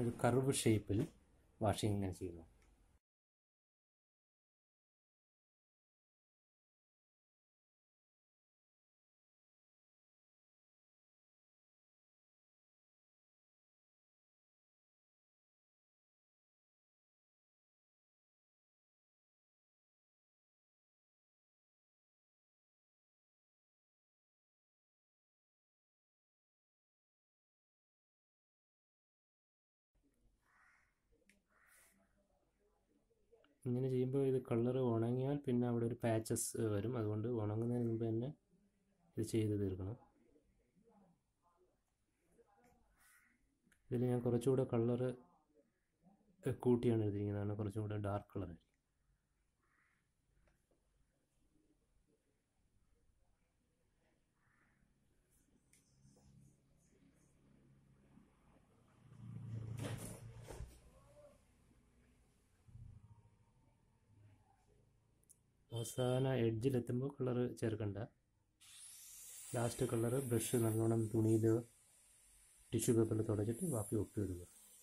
ഒരു കർവ് ഷേപ്പിൽ വാഷിംഗ് ഇങ്ങനെ ചെയ്യുന്നു ഇങ്ങനെ ചെയ്യുമ്പോൾ ഇത് കളർ ഉണങ്ങിയാൽ പിന്നെ അവിടെ ഒരു പാച്ചസ് വരും അതുകൊണ്ട് ഉണങ്ങുന്നതിന് മുമ്പ് തന്നെ ഇത് ചെയ്ത് തീർക്കണം ഇതിൽ ഞാൻ കുറച്ചുകൂടെ കളറ് കൂട്ടിയാണ് എഴുതിയിരിക്കുന്നതാണ് കുറച്ചും കൂടെ ഡാർക്ക് കളർ അവസാന എഡ്ജിലെത്തുമ്പോൾ കളറ് ചേർക്കണ്ട ലാസ്റ്റ് കളറ് ബ്രഷ് നല്ലോണം തുണിയിൽ ടിഷ്യൂ പേപ്പറിൽ തുടച്ചിട്ട് ബാക്കി ഒപ്പി ഇടുക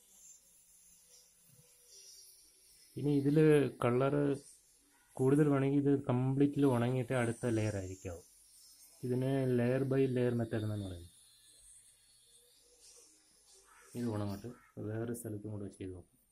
ഇനി ഇതിൽ കളറ് കൂടുതൽ വേണമെങ്കിൽ ഇത് കംപ്ലീറ്റ്ലി ഉണങ്ങിയിട്ട് അടുത്ത ലെയർ ആയിരിക്കാവും ഇതിന് ലെയർ ബൈ ലെയർ മെത്തേഡ് എന്നാണ് പറയുന്നത് ഇത് ഉണങ്ങട്ടെ വേറെ സ്ഥലത്തും കൂടെ ചെയ്ത് നോക്കാം